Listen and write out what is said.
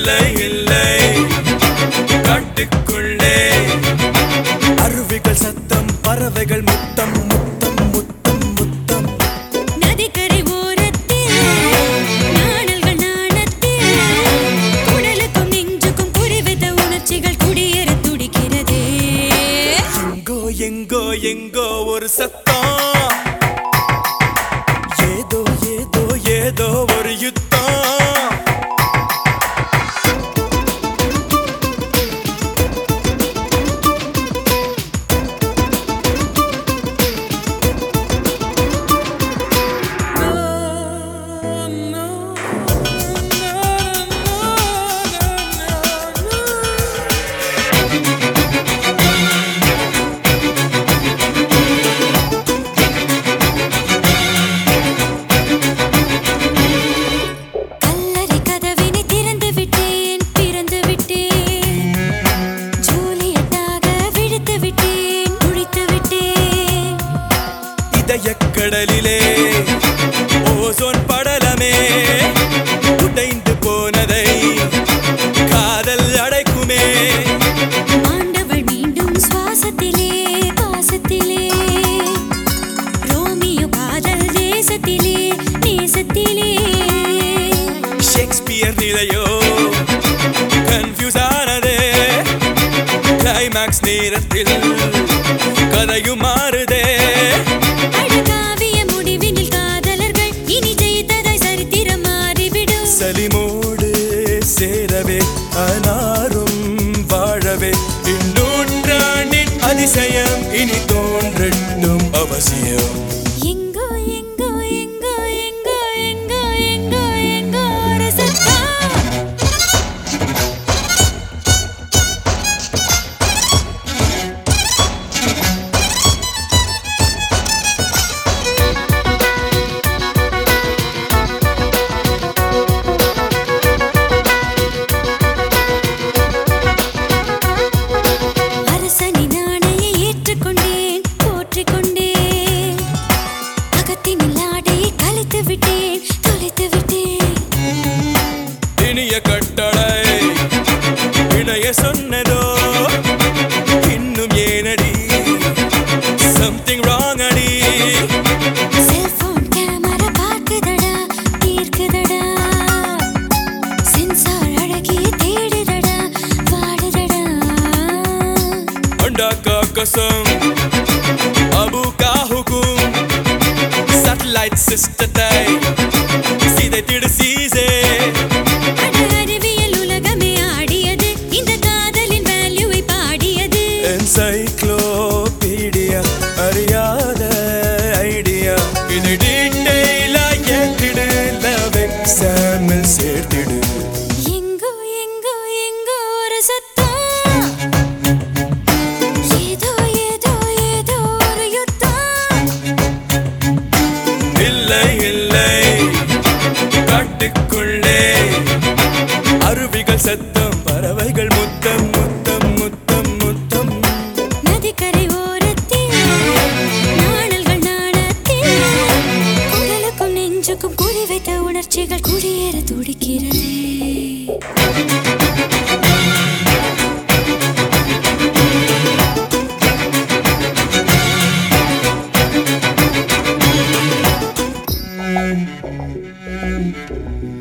இல்லை இல்லை காட்டுக்குள்ளே அருவிகள் சத்தம் பறவைகள் முத்தம் முத்தம் முத்தம் முத்தம் நதிக்கரை ஓரத்தில் நாணல்கள் நாணத்தில் குடலுக்கும் நெஞ்சுக்கும் குறிவித்த உணர்ச்சிகள் குடியேற துடிக்கிறதே எங்கோ எங்கோ எங்கோ ஒரு சத்தம் ஏதோ ஏதோ ஏதோ ஒரு யுத்தம் கல்லறை கதவினை திறந்து விட்டேன் பிறந்து விட்டேன் ஜூலியட்டாக விழித்து விட்டேன் குழித்து விட்டேன் இதயக் கடலிலே ஓசோன் படலமே உடைந்து போனதை காதல் அடைக்குமே ஆண்டவள் மீண்டும் சுவாசத்திலே பாசத்திலே ரோமியோ காதல் தேசத்திலே நேசத்திலே ஷேக்ஸ்பியர் நிலையோ கன்ஃபியூஸ் ஆனதே கிளைமேக்ஸ் நேரத்தில் கதையும் மாறுதே அழகாவிய முடிவினில் காதலர்கள் இனி ஜெயித்ததாய் சரித்திரம் மாறிவிடும் சலிமோடு சேரவே அனாரும் வாழவே இந்நூற்றாண்டின் அதிசயம் இனி தோன்றட்டும் அவசியம் எங்கோ எங்கோ எங்கோ எங்கோ எங்கோ எங்கோ எங்கோ ஒரு சத்தம் அரசனின் ஆணையை ஏற்றுக்கொண்டேன் போற்றிக் கொண்டேன் அகத்தினில் ஆடையை கலைத்து விட்டேன் தொலைத்து விட்டேன் இனிய கட்டளை இணைய சொன்னதோ இன்னும் ஏனடி சம்திங் ராங் அடி செல்போன் கேமரா பார்க்குதடா தீர்க்குதடா சென்சார் அழகிய தேடுதடா வாடுதடா अंडा का कसम अबू का हुकुम सैटेलाइट सिस्टर तय सीधे तिड़ सीजे அட அறிவியல் உலகமே ஆடியது இந்த காதலின் வேல்யூவை பாடியது என்சைக்ளோபீடியா அறியாத ஐடியா இது டீட்டெயிலா ஏத்திடு லவ் எக்ஸாமில் சேர்த்திடு எங்கோ எங்கோ எங்கோ ஒரு சத்தம் ஏதோ ஏதோ ஏதோ ஒரு யுத்தம் இல்லை இல்லை காட்டுக்குள்ளே அருவிகள் சத்தம் பறவைகள் முத்தம் முத்தம் முத்தம் முத்தம் நதிக்கரை ஓரத்தில் நாணல்கள் நாணத்தில் குடலுக்கும் நெஞ்சுக்கும் குறி வைத்த உணர்ச்சிகள் குடியேற துடிக்கிறதே Thank